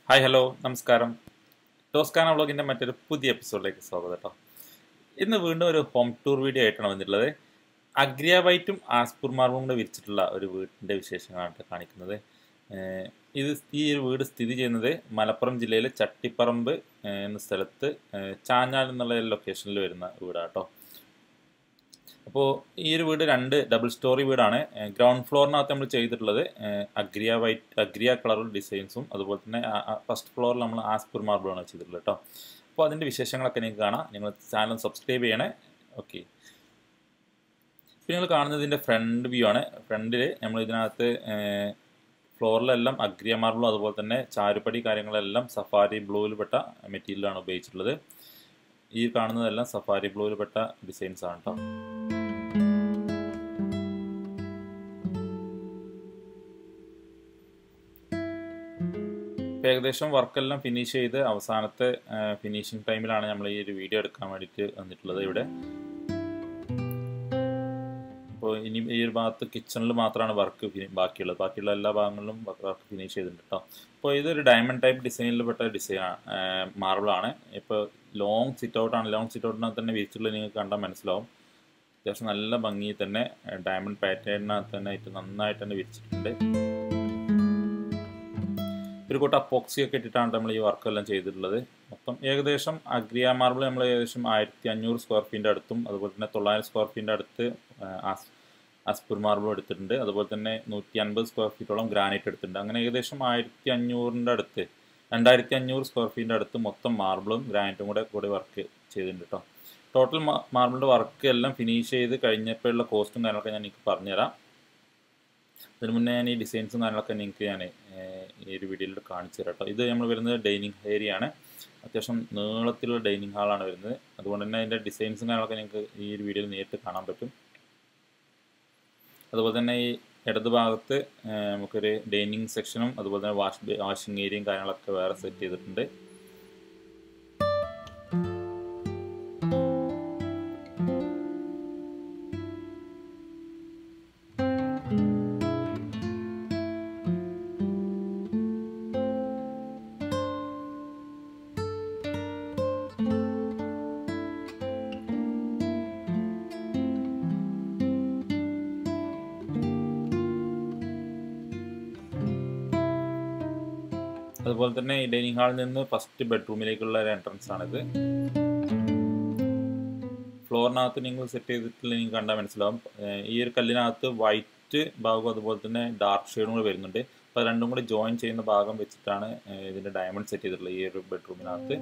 hi hello നമസ്കാരം Toscana വ്ളോഗിൻ്റെ മറ്റൊരു പുതിയ എപ്പിസോഡിലേക്ക് സ്വാഗതം കേട്ടോ ഇന്ന് വീണ്ടും ഒരു ഹോം ടൂർ വീഡിയോ ആയിട്ടാണ് വന്നിട്ടുള്ളത് അഗ്രിയ വൈറ്റും ആസ്പൂർ മാർബും കൂടെ വിരിച്ചിട്ടുള്ള ഒരു വീടിൻ്റെ വിശേഷങ്ങളാണ് ട്ടോ കാണിക്കുന്നത് ഏഹ് ഇത് ഈ ഒരു വീട് സ്ഥിതി ചെയ്യുന്നത് മലപ്പുറം ജില്ലയിലെ ചട്ടിപ്പറമ്പ് ഏഹ് എന്ന സ്ഥലത്ത് ഏഹ് ചാഞ്ഞാൽ എന്നുള്ള ലൊക്കേഷനിൽ വരുന്ന വീടാട്ടോ അപ്പോൾ ഈ ഒരു വീട് രണ്ട് ഡബിൾ സ്റ്റോറി വീടാണ് ഗ്രൗണ്ട് ഫ്ലോറിനകത്ത് നമ്മൾ ചെയ്തിട്ടുള്ളത് ഏഹ് അഗ്രിയ വൈറ്റ് അഗ്രിയ കളർ ഡിസൈൻസും അതുപോലെ തന്നെ ഫസ്റ്റ് ഫ്ലോറിൽ നമ്മൾ ആസ്പൂർ മാർബിളാണ് ചെയ്തിട്ടുള്ളത് കേട്ടോ അപ്പോൾ അതിൻ്റെ വിശേഷങ്ങളൊക്കെ നിങ്ങൾക്ക് കാണാം നിങ്ങൾ ചാനൽ സബ്സ്ക്രൈബ് ചെയ്യണേ ഓക്കെ ഇപ്പോൾ നിങ്ങൾ കാണുന്നതിൻ്റെ ഫ്രണ്ട് വ്യൂ ആണ് ഫ്രണ്ടിൽ നമ്മൾ ഇതിനകത്ത് ഫ്ലോറിലെല്ലാം അഗ്രിയ മാർബിളും അതുപോലെ തന്നെ ചാരുപടി കാര്യങ്ങളെല്ലാം സഫാരി ബ്ലൂവിൽപ്പെട്ട മെറ്റീരിയലാണ് ഉപയോഗിച്ചിട്ടുള്ളത് ഈ കാണുന്നതെല്ലാം സഫാരി ബ്ലൂവിൽപ്പെട്ട ഡിസൈൻസ് ആണ് കേട്ടോ ഇപ്പം ഏകദേശം വർക്കെല്ലാം ഫിനിഷ് ചെയ്ത് അവസാനത്തെ ഫിനിഷിംഗ് ടൈമിലാണ് നമ്മൾ ഈ ഒരു വീഡിയോ എടുക്കാൻ വേണ്ടിയിട്ട് വന്നിട്ടുള്ളത് ഇവിടെ അപ്പോൾ ഇനി ഈ ഒരു ഭാഗത്ത് കിച്ചണിൽ മാത്രമാണ് വർക്ക് ബാക്കിയുള്ളത് ബാക്കിയുള്ള എല്ലാ ഭാഗങ്ങളിലും വർക്ക് ഫിനിഷ് ചെയ്തിട്ടുണ്ട് കേട്ടോ അപ്പോൾ ഇതൊരു ഡയമണ്ട് ടൈപ്പ് ഡിസൈനിൽ പെട്ട ഡിസൈനാണ് മാർബിളാണ് ഇപ്പോൾ ലോങ് സിറ്റ് ഔട്ടാണ് ലോങ് സിറ്റ് ഔട്ടിനകത്ത് തന്നെ വിരിച്ചുള്ളത് നിങ്ങൾക്ക് കണ്ടാൽ മനസ്സിലാവും അത്യാവശ്യം നല്ല ഭംഗി തന്നെ ഡയമണ്ട് പാറ്റേണിനകത്ത് തന്നെ ആയിട്ട് നന്നായിട്ട് തന്നെ വിരിച്ചിട്ടുണ്ട് ഒരു കൂട്ടം അപ്പോക്സി ഒക്കെ ഇട്ടിട്ടാണ് നമ്മൾ ഈ വർക്കെല്ലാം ചെയ്തിട്ടുള്ളത് മൊത്തം ഏകദേശം അഗ്രിയ മാർബിൾ നമ്മൾ ഏകദേശം ആയിരത്തി അഞ്ഞൂറ് സ്ക്വയർ ഫീറ്റിൻ്റെ അടുത്തും അതുപോലെ തന്നെ തൊള്ളായിരം സ്ക്വയർ ഫീറ്റിൻ്റെ അടുത്ത് അസ്പൂർ മാർബിളും എടുത്തിട്ടുണ്ട് അതുപോലെ തന്നെ നൂറ്റി അൻപത് സ്ക്വയർ ഫീറ്റോളം ഗ്രാനൈറ്റ് എടുത്തിട്ടുണ്ട് അങ്ങനെ ഏകദേശം ആയിരത്തി അഞ്ഞൂറിൻ്റെ അടുത്ത് രണ്ടായിരത്തി അഞ്ഞൂറ് സ്ക്വയർ ഫീറ്റിൻ്റെ അടുത്ത് മൊത്തം മാർബിളും ഗ്രാനൈറ്റും കൂടെ കൂടി വർക്ക് ചെയ്തിട്ടുണ്ട് കേട്ടോ ടോട്ടൽ മാർബിളിൻ്റെ വർക്ക് എല്ലാം ഫിനിഷ് ചെയ്ത് കഴിഞ്ഞപ്പോഴുള്ള കോസ്റ്റും കാര്യങ്ങളൊക്കെ ഞാൻ നിങ്ങൾക്ക് പറഞ്ഞുതരാം അതിന് മുന്നേ ഞാൻ ഈ ഡിസൈൻസും കാര്യങ്ങളൊക്കെ നിങ്ങൾക്ക് ഞാൻ ഈ ഒരു വീഡിയോയിൽ കാണിച്ചു തരാം കേട്ടോ ഇത് നമ്മൾ വരുന്നത് ഡൈനിങ് ഏരിയ ആണ് അത്യാവശ്യം നീളത്തിലുള്ള ഡൈനിങ് ഹാളാണ് വരുന്നത് അതുകൊണ്ട് തന്നെ അതിൻ്റെ ഡിസൈൻസും കാര്യങ്ങളൊക്കെ നിങ്ങൾക്ക് ഈ ഒരു വീഡിയോയിൽ നേരിട്ട് കാണാൻ പറ്റും അതുപോലെ തന്നെ ഈ ഇടത് ഭാഗത്ത് നമുക്കൊരു ഡൈനിങ് സെക്ഷനും അതുപോലെ തന്നെ വാഷ് വാഷിംഗ് ഏരിയയും കാര്യങ്ങളൊക്കെ വേറെ സെറ്റ് ചെയ്തിട്ടുണ്ട് അതുപോലെ തന്നെ ഈ ഡൈനിങ് ഹാളിൽ നിന്ന് ഫസ്റ്റ് ബെഡ്റൂമിലേക്കുള്ള ഒരു എൻട്രൻസ് ആണിത് ഫ്ലോറിനകത്ത് നിങ്ങൾ സെറ്റ് ചെയ്തിട്ടുള്ള നിങ്ങൾക്ക് കണ്ടാൽ മനസ്സിലാവും ഈ ഒരു കല്ലിനകത്ത് വൈറ്റ് ഭാഗവും അതുപോലെ തന്നെ ഡാർക്ക് ഷെയ്ഡും കൂടെ വരുന്നുണ്ട് അപ്പോൾ രണ്ടും കൂടി ജോയിൻ ചെയ്യുന്ന ഭാഗം വെച്ചിട്ടാണ് ഇതിൻ്റെ ഡയമണ്ട് സെറ്റ് ചെയ്തിട്ടുള്ളത് ഈ ഒരു ബെഡ്റൂമിനകത്ത്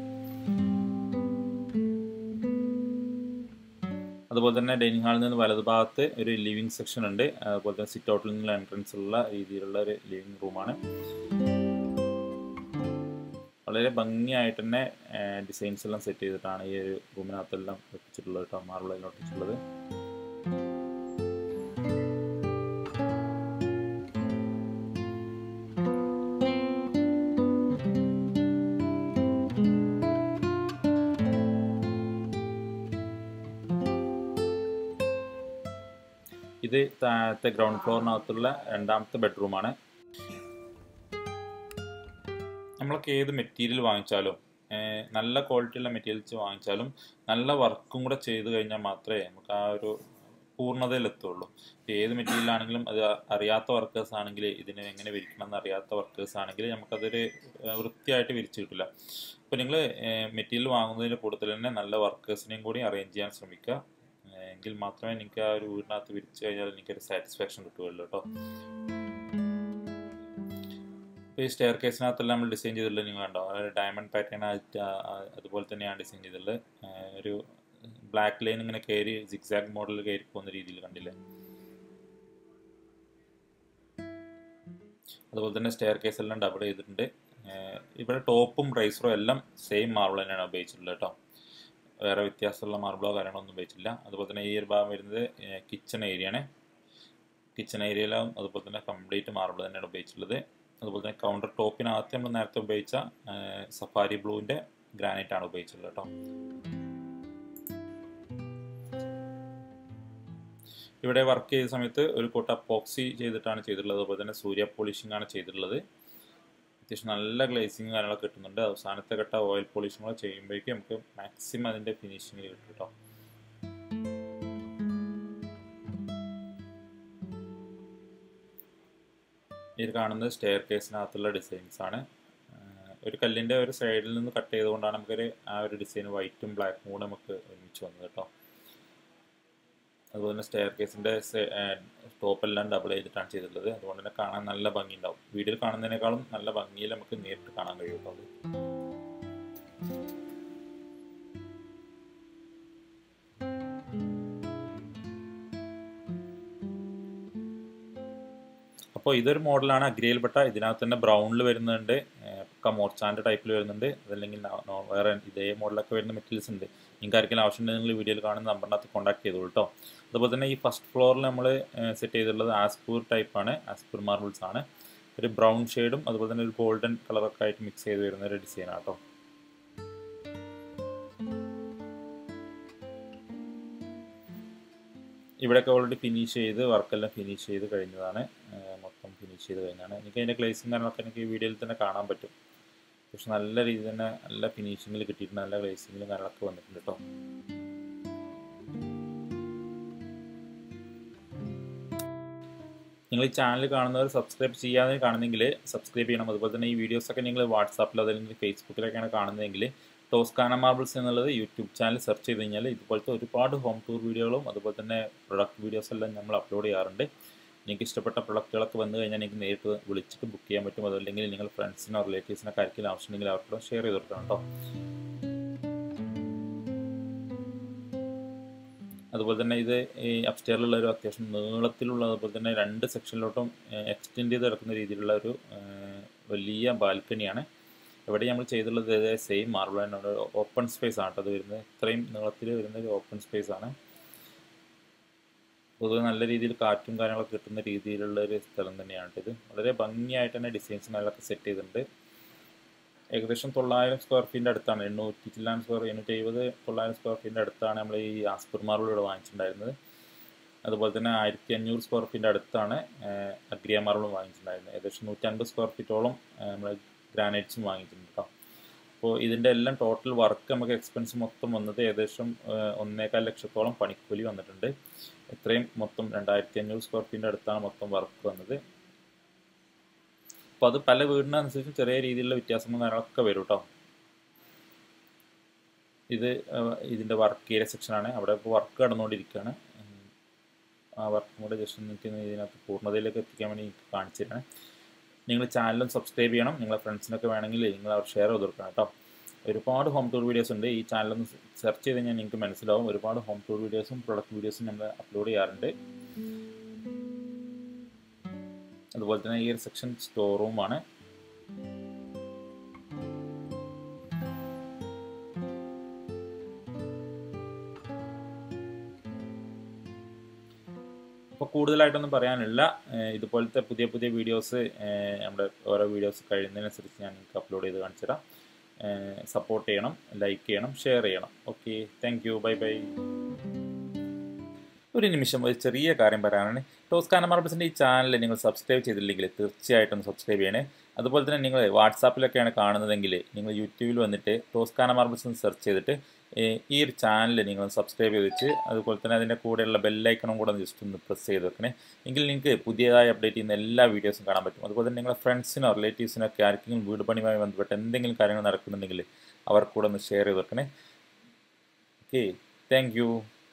അതുപോലെ തന്നെ ഡൈനിങ് ഹാളിൽ നിന്ന് വലത് ഭാഗത്ത് ഒരു ലിവിങ് സെക്ഷൻ ഉണ്ട് അതുപോലെ തന്നെ സിറ്റ് ഔട്ടിൽ നിന്നുള്ള എൻട്രൻസ് ഉള്ള രീതിയിലുള്ള ഒരു ലിവിങ് റൂമാണ് വളരെ ഭംഗിയായിട്ട് തന്നെ ഡിസൈൻസ് എല്ലാം സെറ്റ് ചെയ്തിട്ടാണ് ഈ ഒരു റൂമിനകത്തെല്ലാം ഒട്ടിച്ചിട്ടുള്ളത് കേട്ടോ മാർബിളെല്ലാം ഒട്ടിച്ചിട്ടുള്ളത് ഇത് താഴത്തെ ഗ്രൗണ്ട് ഫ്ലോറിനകത്തുള്ള രണ്ടാമത്തെ ബെഡ്റൂമാണ് നമ്മളൊക്കെ ഏത് മെറ്റീരിയൽ വാങ്ങിച്ചാലും നല്ല ക്വാളിറ്റിയുള്ള മെറ്റീരിയൽസ് വാങ്ങിച്ചാലും നല്ല വർക്കും കൂടെ ചെയ്ത് കഴിഞ്ഞാൽ മാത്രമേ നമുക്ക് ആ ഒരു പൂർണ്ണതയിലെത്തുള്ളൂ ഏത് മെറ്റീരിയൽ ആണെങ്കിലും അത് അറിയാത്ത വർക്കേഴ്സ് ആണെങ്കിൽ ഇതിനെ എങ്ങനെ വിരിക്കണം എന്ന് അറിയാത്ത വർക്കേഴ്സ് ആണെങ്കിൽ നമുക്കതൊരു വൃത്തിയായിട്ട് വിരിച്ചു കിട്ടില്ല അപ്പോൾ നിങ്ങൾ മെറ്റീരിയൽ വാങ്ങുന്നതിൻ്റെ കൂട്ടത്തിൽ തന്നെ നല്ല വർക്കേഴ്സിനെയും കൂടി അറേഞ്ച് ചെയ്യാൻ ശ്രമിക്കുക എങ്കിൽ മാത്രമേ എനിക്ക് ആ ഒരു വീടിനകത്ത് വിരിച്ചു കഴിഞ്ഞാൽ എനിക്കൊരു സാറ്റിസ്ഫാക്ഷൻ കിട്ടുകയുള്ളൂ കേട്ടോ ഇപ്പോൾ ഈ സ്റ്റെയർ കേസിനകത്തെല്ലാം നമ്മൾ ഡിസൈൻ ചെയ്തിട്ടുള്ളത് നിങ്ങൾ കണ്ടോ ഒരു ഡയമണ്ട് പാറ്റേൺ അതുപോലെ തന്നെയാണ് ഡിസൈൻ ചെയ്തിട്ടുള്ളത് ഒരു ബ്ലാക്ക് ലൈൻ ഇങ്ങനെ കയറി സിക്സാക് മോഡൽ കയറി പോകുന്ന രീതിയിൽ കണ്ടില്ലേ അതുപോലെ തന്നെ സ്റ്റെയർ കേസ് എല്ലാം ഡബിൾ ചെയ്തിട്ടുണ്ട് ഇവിടെ ടോപ്പും റൈസറും എല്ലാം സെയിം മാർബിൾ തന്നെയാണ് ഉപയോഗിച്ചിട്ടുള്ളത് കേട്ടോ വേറെ വ്യത്യാസമുള്ള മാർബിളോ കാര്യങ്ങളോ ഒന്നും ഉപയോഗിച്ചില്ല അതുപോലെ തന്നെ ഈ ഒരു ഭാഗം വരുന്നത് കിച്ചൺ ഏരിയ ആണ് കിച്ചൺ ഏരിയയിലും അതുപോലെ തന്നെ കംപ്ലീറ്റ് മാർബിൾ തന്നെയാണ് ഉപയോഗിച്ചിട്ടുള്ളത് അതുപോലെ തന്നെ കൗണ്ടർ ടോപ്പിനകത്ത് നമ്മൾ നേരത്തെ ഉപയോഗിച്ച സഫാരി ബ്ലൂവിൻ്റെ ഗ്രാനൈറ്റ് ആണ് ഉപയോഗിച്ചിട്ടുള്ളത് കേട്ടോ ഇവിടെ വർക്ക് ചെയ്ത സമയത്ത് ഒരു കോട്ട അപ്പോക്സി ചെയ്തിട്ടാണ് ചെയ്തിട്ടുള്ളത് അതുപോലെ തന്നെ സൂര്യ പോളിഷിംഗ് ആണ് ചെയ്തിട്ടുള്ളത് അത്യാവശ്യം നല്ല ഗ്ലേസിങ് കാര്യങ്ങളൊക്കെ കിട്ടുന്നുണ്ട് അവസാനത്തെ ഘട്ട ഓയിൽ പോളിഷും കൂടെ ചെയ്യുമ്പോഴേക്കും നമുക്ക് മാക്സിമം അതിൻ്റെ ഫിനിഷിങ് കിട്ടും കേട്ടോ ഇത് കാണുന്നത് സ്റ്റെയർ കേസിനകത്തുള്ള ഡിസൈൻസ് ആണ് ഒരു കല്ലിൻ്റെ ഒരു സൈഡിൽ നിന്ന് കട്ട് ചെയ്തുകൊണ്ടാണ് നമുക്കൊരു ആ ഒരു ഡിസൈൻ വൈറ്റും ബ്ലാക്കും കൂടെ നമുക്ക് ഒരുമിച്ച് വന്നത് കേട്ടോ അതുപോലെ തന്നെ സ്റ്റെയർ കേസിൻ്റെ ടോപ്പെല്ലാം ഡബിൾ ചെയ്തിട്ടാണ് ചെയ്തിട്ടുള്ളത് അതുകൊണ്ട് തന്നെ കാണാൻ നല്ല ഭംഗി ഉണ്ടാവും വീഡിയോയിൽ കാണുന്നതിനേക്കാളും നല്ല ഭംഗിയിൽ നമുക്ക് നേരിട്ട് കാണാൻ കഴിയും കേട്ടോ അത് അപ്പോൾ ഇതൊരു മോഡലാണ് അഗ്രയിൽപ്പെട്ട ഇതിനകത്ത് തന്നെ ബ്രൗണിൽ വരുന്നുണ്ട് ഒക്കെ മോർച്ചാൻ്റെ ടൈപ്പിൽ വരുന്നുണ്ട് അതല്ലെങ്കിൽ വേറെ ഇതേ മോഡലൊക്കെ വരുന്ന മെറ്റീരിയൽസ് ഉണ്ട് നിങ്ങൾക്ക് ആർക്കെങ്കിലും ആവശ്യമുണ്ടെങ്കിൽ നിങ്ങൾ വീഡിയോയിൽ കാണുന്ന നമ്പറിനകത്ത് കോൺടാക്ട് ചെയ്തോളൂ കേട്ടോ അതുപോലെ തന്നെ ഈ ഫസ്റ്റ് ഫ്ലോറിൽ നമ്മൾ സെറ്റ് ചെയ്തിട്ടുള്ളത് ആസ്പൂർ ടൈപ്പാണ് ആസ്പൂർ മാർബിൾസ് ആണ് ഒരു ബ്രൗൺ ഷെയ്ഡും അതുപോലെ തന്നെ ഒരു ഗോൾഡൻ കളറൊക്കെ ആയിട്ട് മിക്സ് ചെയ്ത് വരുന്ന ഒരു ഡിസൈനാണ് കേട്ടോ ഇവിടെയൊക്കെ ഓൾറെഡി ഫിനിഷ് ചെയ്ത് വർക്കെല്ലാം ഫിനിഷ് ചെയ്ത് കഴിഞ്ഞതാണ് മൊത്തം ഫിനിഷ് ചെയ്ത് കഴിഞ്ഞാണ് എനിക്ക് അതിൻ്റെ ഗ്ലേസിങ് കാര്യങ്ങളൊക്കെ എനിക്ക് ഈ വീഡിയോയിൽ തന്നെ കാണാൻ പറ്റും പക്ഷെ നല്ല രീതിയിൽ തന്നെ നല്ല ഫിനിഷിങ്ങിൽ കിട്ടിയിട്ടുണ്ട് നല്ല ഗ്ലേസിങ്ങിലും കാര്യങ്ങളൊക്കെ വന്നിട്ടുണ്ട് കേട്ടോ നിങ്ങൾ ഈ ചാനൽ കാണുന്നവർ സബ്സ്ക്രൈബ് ചെയ്യാതെ കാണുന്നെങ്കിൽ സബ്സ്ക്രൈബ് ചെയ്യണം അതുപോലെ തന്നെ ഈ വീഡിയോസൊക്കെ നിങ്ങൾ വാട്സാപ്പിൽ അല്ലെങ്കിൽ ഫേസ്ബുക്കിലൊക്കെയാണ് കാണുന്നതെങ്കിൽ ടോസ്കാന മാർബിൾസ് എന്നുള്ളത് യൂട്യൂബ് ചാനൽ സെർച്ച് ചെയ്ത് കഴിഞ്ഞാൽ ഇതുപോലത്തെ ഒരുപാട് ഹോം ടൂർ വീഡിയോകളും അതുപോലെ തന്നെ പ്രൊഡക്റ്റ് വീഡിയോസ് എല്ലാം നമ്മൾ അപ്ലോഡ് ചെയ്യാറുണ്ട് നിങ്ങൾക്ക് ഇഷ്ടപ്പെട്ട പ്രൊഡക്റ്റുകളൊക്കെ വന്നു കഴിഞ്ഞാൽ നിങ്ങൾക്ക് നേരിട്ട് വിളിച്ചിട്ട് ബുക്ക് ചെയ്യാൻ പറ്റും അതല്ലെങ്കിൽ നിങ്ങൾ ഫ്രണ്ട്സിനോ റിലേറ്റീവ്സിനോ ആർക്കെങ്കിലും ആവശ്യമുണ്ടെങ്കിൽ അവർക്കും ഷെയർ ചെയ്ത് കൊടുക്കണം കേട്ടോ അതുപോലെ തന്നെ ഇത് ഈ അപ്സ്റ്റെയറിലുള്ള ഒരു അത്യാവശ്യം നീളത്തിലുള്ള അതുപോലെ തന്നെ രണ്ട് സെക്ഷനിലോട്ടും എക്സ്റ്റെൻഡ് ചെയ്ത് കിടക്കുന്ന രീതിയിലുള്ള ഒരു വലിയ ബാൽക്കണിയാണ് ഇവിടെ നമ്മൾ ചെയ്തിട്ടുള്ളത് ഇതേ സെയിം മാർബിൾ തന്നെ ഓപ്പൺ സ്പേസ് ആണ് അത് വരുന്നത് ഇത്രയും നീളത്തിൽ വരുന്ന ഒരു ഓപ്പൺ സ്പേസ് ആണ് പൊതുവെ നല്ല രീതിയിൽ കാറ്റും കാര്യങ്ങളൊക്കെ കിട്ടുന്ന രീതിയിലുള്ള ഒരു സ്ഥലം തന്നെയാണ് ഇത് വളരെ ഭംഗിയായിട്ട് തന്നെ ഡിസൈൻസും കാര്യങ്ങളൊക്കെ സെറ്റ് ചെയ്തിട്ടുണ്ട് ഏകദേശം തൊള്ളായിരം സ്ക്വയർ ഫീറ്റിൻ്റെ അടുത്താണ് എണ്ണൂറ്റി ചില്ലാൻ സ്ക്വയർ എണ്ണൂറ്റി എഴുപത് തൊള്ളായിരം സ്ക്വയർ ഫീറ്റിൻ്റെ അടുത്താണ് നമ്മൾ ഈ ആസ്പൂർ മാർബിൾ ഇവിടെ വാങ്ങിച്ചിട്ടുണ്ടായിരുന്നത് അതുപോലെ തന്നെ ആയിരത്തി അഞ്ഞൂറ് സ്ക്വയർ ഫീറ്റിൻ്റെ അടുത്താണ് അഗ്രിയ മാർബിളും വാങ്ങിച്ചിട്ടുണ്ടായിരുന്നത് ഏകദേശം നൂറ്റൻപത് സ്ക്വയർ ഫീറ്റോളം നമ്മൾ ഗ്രാനൈറ്റ്സും വാങ്ങിയിട്ടുണ്ട് കേട്ടോ അപ്പോൾ ഇതിൻ്റെ എല്ലാം ടോട്ടൽ വർക്ക് നമുക്ക് എക്സ്പെൻസ് മൊത്തം വന്നത് ഏകദേശം ഒന്നേകാൽ ലക്ഷത്തോളം പണിക്കൂലി വന്നിട്ടുണ്ട് ഇത്രയും മൊത്തം രണ്ടായിരത്തി അഞ്ഞൂറ് സ്ക്വയർ ഫീറ്റിൻ്റെ അടുത്താണ് മൊത്തം വർക്ക് വന്നത് അപ്പോൾ അത് പല വീടിനനുസരിച്ച് ചെറിയ രീതിയിലുള്ള വ്യത്യാസങ്ങളും കാര്യങ്ങളൊക്കെ വരും കേട്ടോ ഇത് ഇതിൻ്റെ വർക്ക് ഏരിയ സെക്ഷനാണ് അവിടെ ഇപ്പോൾ വർക്ക് നടന്നുകൊണ്ടിരിക്കുകയാണ് ആ വർക്കും കൂടെ ജസ്റ്റ് നിങ്ങൾക്ക് ഇതിനകത്ത് പൂർണ്ണതയിലേക്ക് എത്തിക്കാൻ വേണ്ടി എനിക്ക് കാണിച്ചു തരാണ് നിങ്ങൾ ചാനലും സബ്സ്ക്രൈബ് ചെയ്യണം നിങ്ങളെ ഫ്രണ്ട്സിനൊക്കെ വേണമെങ്കിൽ നിങ്ങൾ അവർ ഷെയർ ചെയ്ത് കൊടുക്കണം കേട്ടോ ഒരുപാട് ഹോം ടൂർ വീഡിയോസ് ഉണ്ട് ഈ ചാനലൊന്ന് സെർച്ച് ചെയ്ത് കഴിഞ്ഞാൽ നിങ്ങൾക്ക് മനസ്സിലാവും ഒരുപാട് ഹോം ടൂർ വീഡിയോസും പ്രൊഡക്റ്റ് വീഡിയോസും നമ്മൾ അപ്ലോഡ് ചെയ്യാറുണ്ട് അതുപോലെ തന്നെ ഈ ഒരു സെക്ഷൻ സ്റ്റോർ റൂമാണ് അപ്പോൾ കൂടുതലായിട്ടൊന്നും പറയാനില്ല ഇതുപോലത്തെ പുതിയ പുതിയ വീഡിയോസ് നമ്മുടെ ഓരോ വീഡിയോസ് കഴിയുന്നതിനനുസരിച്ച് ഞാൻ നിങ്ങൾക്ക് അപ്ലോഡ് ചെയ്ത് കാണിച്ചു തരാം സപ്പോർട്ട് ചെയ്യണം ലൈക്ക് ചെയ്യണം ഷെയർ ചെയ്യണം okay thank you bye bye ഒരു നിമിഷം ഒരു ചെറിയ കാര്യം പറയാനാണ് ടോസ്കാന മാർബിൾസിൻ്റെ ഈ ചാനൽ നിങ്ങൾ സബ്സ്ക്രൈബ് ചെയ്തില്ലെങ്കിൽ തീർച്ചയായിട്ടും സബ്സ്ക്രൈബ് ചെയ്യണേ അതുപോലെ തന്നെ നിങ്ങൾ വാട്സാപ്പിലൊക്കെയാണ് കാണുന്നതെങ്കിൽ നിങ്ങൾ യൂട്യൂബിൽ വന്നിട്ട് ടോസ്കാന മാർബിൾസ് എന്ന് സെർച്ച് ചെയ്തിട്ട് ഈ ഒരു ചാനൽ നിങ്ങൾ സബ്സ്ക്രൈബ് ചെയ്ത് വെച്ച് അതുപോലെ തന്നെ അതിൻ്റെ കൂടെയുള്ള ബെല്ലൈക്കണും കൂടെ ജസ്റ്റ് ഒന്ന് പ്രസ് ചെയ്ത് വെക്കണേ എങ്കിൽ നിങ്ങൾക്ക് പുതിയതായി അപ്ഡേറ്റ് ചെയ്യുന്ന എല്ലാ വീഡിയോസും കാണാൻ പറ്റും അതുപോലെ തന്നെ നിങ്ങളുടെ ഫ്രണ്ട്സിനോ റിലേറ്റീവ്സിനോ ഒക്കെ ആർക്കെങ്കിലും വീട് പണിയുമായി ബന്ധപ്പെട്ട് എന്തെങ്കിലും കാര്യങ്ങൾ നടക്കുന്നുണ്ടെങ്കിൽ അവർക്ക് കൂടെ ഒന്ന് ഷെയർ ചെയ്ത് വെക്കണേ ഓക്കെ താങ്ക്